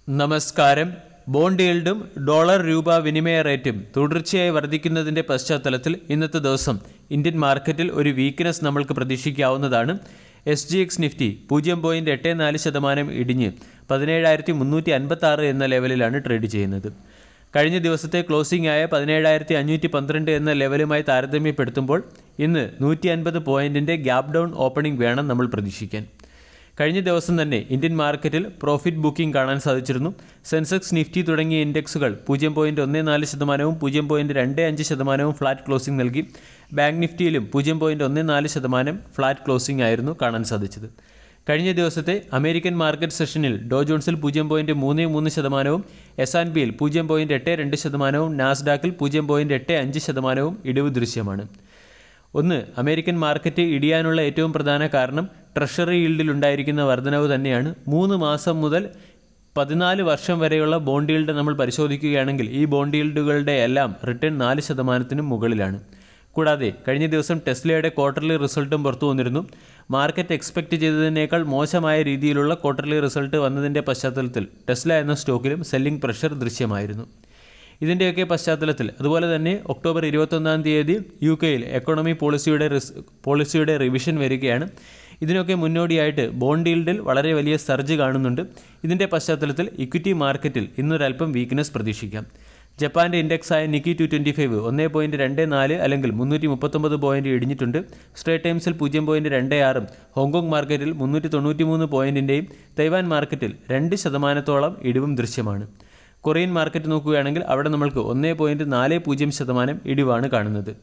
നമസ്കാരം bond ഈൽഡും dollar രൂപ വിനിമയ റേറ്റും തുടർച്ചയായി വർദ്ധിക്കുന്നതിന്റെ പശ്ചാത്തലത്തിൽ ഇന്നത്തെ ദിവസം ഇന്ത്യൻ മാർക്കറ്റിൽ ഒരു വീക്ക്നെസ് നമ്മൾക്ക് പ്രതീക്ഷിക്കാവുന്നതാണ് എസ് ജി എക്സ് നിഫ്റ്റി പൂജ്യം പോയിന്റ് എട്ട് നാല് ശതമാനം ഇടിഞ്ഞ് പതിനേഴായിരത്തി മുന്നൂറ്റി അൻപത്തി ആറ് എന്ന ലെവലിലാണ് ട്രേഡ് ചെയ്യുന്നത് കഴിഞ്ഞ ദിവസത്തെ ക്ലോസിംഗ് ആയ പതിനേഴായിരത്തി അഞ്ഞൂറ്റി പന്ത്രണ്ട് എന്ന ലെവലുമായി താരതമ്യപ്പെടുത്തുമ്പോൾ ഇന്ന് നൂറ്റി അൻപത് പോയിന്റിന്റെ ഗ്യാപ് ഡൗൺ ഓപ്പണിംഗ് വേണം നമ്മൾ പ്രതീക്ഷിക്കാൻ കഴിഞ്ഞ ദിവസം തന്നെ ഇന്ത്യൻ മാർക്കറ്റിൽ പ്രോഫിറ്റ് ബുക്കിംഗ് കാണാൻ സാധിച്ചിരുന്നു സെൻസെക്സ് നിഫ്റ്റി തുടങ്ങിയ ഇൻഡെക്സുകൾ പൂജ്യം പോയിന്റ് ഒന്ന് നാല് ശതമാനവും പൂജ്യം പോയിന്റ് രണ്ട് അഞ്ച് ശതമാനവും ഫ്ലാറ്റ് ക്ലോസിംഗ് നൽകി ബാങ്ക് നിഫ്റ്റിയിലും പൂജ്യം പോയിന്റ് ഒന്ന് നാല് ശതമാനം ഫ്ലാറ്റ് ക്ലോസിംഗ് ആയിരുന്നു കാണാൻ സാധിച്ചത് കഴിഞ്ഞ ദിവസത്തെ അമേരിക്കൻ മാർക്കറ്റ് സെഷനിൽ ഡോ ജോൺസിൽ പൂജ്യം പോയിന്റ് മൂന്ന് മൂന്ന് ശതമാനവും എസ് ആൻഡ് പിയിൽ പൂജ്യം പോയിന്റ് എട്ട് രണ്ട് ശതമാനവും നാസ്ഡാക്കിൽ പൂജ്യം പോയിന്റ് എട്ട് അഞ്ച് ശതമാനവും ഇടിവ് ദൃശ്യമാണ് ഒന്ന് അമേരിക്കൻ മാർക്കറ്റ് ഇടിയാനുള്ള ഏറ്റവും പ്രധാന കാരണം ട്രഷറി ഈൽഡിൽ ഉണ്ടായിരിക്കുന്ന വർധനവ് തന്നെയാണ് മൂന്ന് മാസം മുതൽ പതിനാല് വർഷം വരെയുള്ള ബോണ്ട് ഈൽഡ് നമ്മൾ പരിശോധിക്കുകയാണെങ്കിൽ ഈ ബോണ്ട് ഈൽഡുകളുടെ എല്ലാം റിട്ടേൺ നാല് ശതമാനത്തിനും മുകളിലാണ് കൂടാതെ കഴിഞ്ഞ ദിവസം ടെസ്ലയുടെ ക്വാർട്ടർലി റിസൾട്ടും പുറത്തു വന്നിരുന്നു മാർക്കറ്റ് എക്സ്പെക്റ്റ് ചെയ്തതിനേക്കാൾ മോശമായ രീതിയിലുള്ള ക്വാർട്ടർലി റിസൾട്ട് വന്നതിൻ്റെ പശ്ചാത്തലത്തിൽ ടെസ്ല എന്ന സ്റ്റോക്കിലും സെല്ലിംഗ് പ്രഷർ ദൃശ്യമായിരുന്നു ഇതിൻ്റെയൊക്കെ പശ്ചാത്തലത്തിൽ അതുപോലെ തന്നെ ഒക്ടോബർ ഇരുപത്തൊന്നാം തീയതി യു കെയിൽ എക്കോണമി പോളിസിയുടെ റിസ് പോളിസിയുടെ റിവിഷൻ വരികയാണ് ഇതിനൊക്കെ മുന്നോടിയായിട്ട് ബോണ്ട് ഈൽഡിൽ വളരെ വലിയ സർജ് കാണുന്നുണ്ട് ഇതിൻ്റെ പശ്ചാത്തലത്തിൽ ഇക്വിറ്റി മാർക്കറ്റിൽ ഇന്നൊരല്പം വീക്ക്നെസ് പ്രതീക്ഷിക്കാം ജപ്പാൻ്റെ ഇൻഡെക്സായ നിക്കി ടു ട്വൻറ്റി ഫൈവ് ഒന്ന് പോയിൻറ്റ് രണ്ട് നാല് അല്ലെങ്കിൽ മുന്നൂറ്റി മുപ്പത്തൊമ്പത് പോയിൻറ്റ് ഇടിഞ്ഞിട്ടുണ്ട് സ്ട്രേറ്റ് ടൈംസിൽ പൂജ്യം പോയിൻറ്റ് രണ്ട് ആറും ഹോങ്കോങ് മാർക്കറ്റിൽ മുന്നൂറ്റി തൊണ്ണൂറ്റി മൂന്ന് പോയിൻറ്റിൻ്റെയും തൈവാൻ മാർക്കറ്റിൽ രണ്ട് ശതമാനത്തോളം ഇടിവും ദൃശ്യമാണ് കൊറിയൻ മാർക്കറ്റ് നോക്കുകയാണെങ്കിൽ അവിടെ നമ്മൾക്ക് ഒന്നേ പോയിൻറ്റ് നാല് പൂജ്യം ശതമാനം ഇടിവാണ് കാണുന്നത്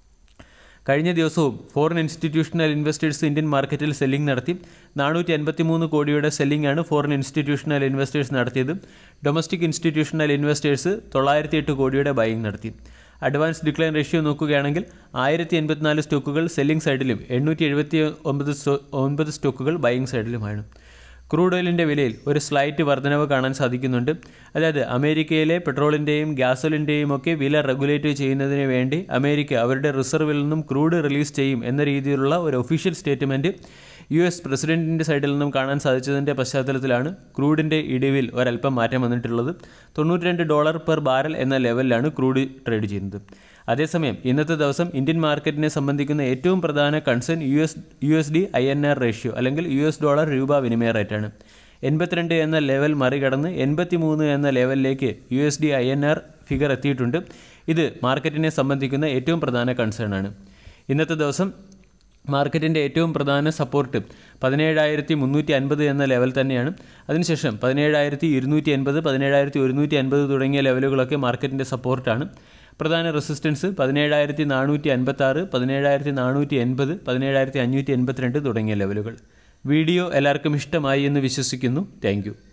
കഴിഞ്ഞ ദിവസവും foreign institutional investors Indian market selling നടത്തി നാനൂറ്റി അൻപത്തി മൂന്ന് കോടിയുടെ സെല്ലിംഗ് ആണ് ഫോറിൻ ഇൻസ്റ്റിറ്റ്യൂഷണൽ ഇൻവെസ്റ്റേഴ്സ് നടത്തിയത് ഡൊമസ്റ്റിക് ഇൻസ്റ്റിറ്റ്യൂഷണൽ ഇൻവെസ്റ്റേഴ്സ് തൊള്ളായിരത്തി എട്ട് കോടിയുടെ ബൈയിങ് നടത്തി അഡ്വാൻസ് ഡിക്ലൈൻ റേഷ്യോ നോക്കുകയാണെങ്കിൽ ആയിരത്തി എൺപത്തിനാല് സ്റ്റോക്കുകൾ സെല്ലിംഗ് സൈഡിലും എണ്ണൂറ്റി എഴുപത്തി ഒമ്പത് ഒൻപത് സ്റ്റോക്കുകൾ ബൈയിങ് സൈഡിലുമാണ് ക്രൂഡ് ഓയിലിൻ്റെ വിലയിൽ ഒരു സ്ലൈറ്റ് വർധനവ് കാണാൻ സാധിക്കുന്നുണ്ട് അതായത് അമേരിക്കയിലെ പെട്രോളിൻ്റെയും ഗ്യാസോലിൻ്റെയും ഒക്കെ വില റെഗുലേറ്റ് ചെയ്യുന്നതിന് വേണ്ടി അമേരിക്ക അവരുടെ റിസർവിൽ നിന്നും ക്രൂഡ് റിലീസ് ചെയ്യും എന്ന രീതിയിലുള്ള ഒരു ഒഫീഷ്യൽ സ്റ്റേറ്റ്മെൻറ്റ് യു എസ് പ്രസിഡന്റിൻ്റെ സൈഡിൽ നിന്നും കാണാൻ സാധിച്ചതിൻ്റെ പശ്ചാത്തലത്തിലാണ് ക്രൂഡിൻ്റെ ഇടിവിൽ ഒരല്പം മാറ്റം വന്നിട്ടുള്ളത് തൊണ്ണൂറ്റി രണ്ട് ഡോളർ പെർ ബാരൽ എന്ന ലെവലിലാണ് ക്രൂഡ് ട്രേഡ് ചെയ്യുന്നത് അതേസമയം ഇന്നത്തെ ദിവസം ഇന്ത്യൻ മാർക്കറ്റിനെ സംബന്ധിക്കുന്ന ഏറ്റവും പ്രധാന concern U S U S D I N R ratio അല്ലെങ്കിൽ യു എസ് ഡോളർ രൂപ വിനിമയ റേറ്റാണ് എൺപത്തിരണ്ട് എന്ന ലെവൽ മറികടന്ന് എൺപത്തി മൂന്ന് എന്ന ലെവലിലേക്ക് U S D I N R figure എത്തിയിട്ടുണ്ട് ഇത് മാർക്കറ്റിനെ സംബന്ധിക്കുന്ന ഏറ്റവും പ്രധാന കൺസേൺ ആണ് ഇന്നത്തെ ദിവസം മാർക്കറ്റിൻ്റെ ഏറ്റവും പ്രധാന സപ്പോർട്ട് പതിനേഴായിരത്തി മുന്നൂറ്റി അൻപത് എന്ന ലെവൽ തന്നെയാണ് അതിനുശേഷം പതിനേഴായിരത്തി ഇരുന്നൂറ്റി അൻപത് പതിനേഴായിരത്തി ഒരുന്നൂറ്റി അൻപത് തുടങ്ങിയ ലെവലുകളൊക്കെ മാർക്കറ്റിൻ്റെ സപ്പോർട്ടാണ് പ്രധാന റെസിസ്റ്റൻസ് പതിനേഴായിരത്തി നാനൂറ്റി അൻപത്തി ആറ് പതിനേഴായിരത്തി നാനൂറ്റി എൺപത് പതിനേഴായിരത്തി അഞ്ഞൂറ്റി എൺപത്തിരണ്ട് തുടങ്ങിയ ലെവലുകൾ വീഡിയോ എല്ലാവർക്കും ഇഷ്ടമായി എന്ന് വിശ്വസിക്കുന്നു താങ്ക്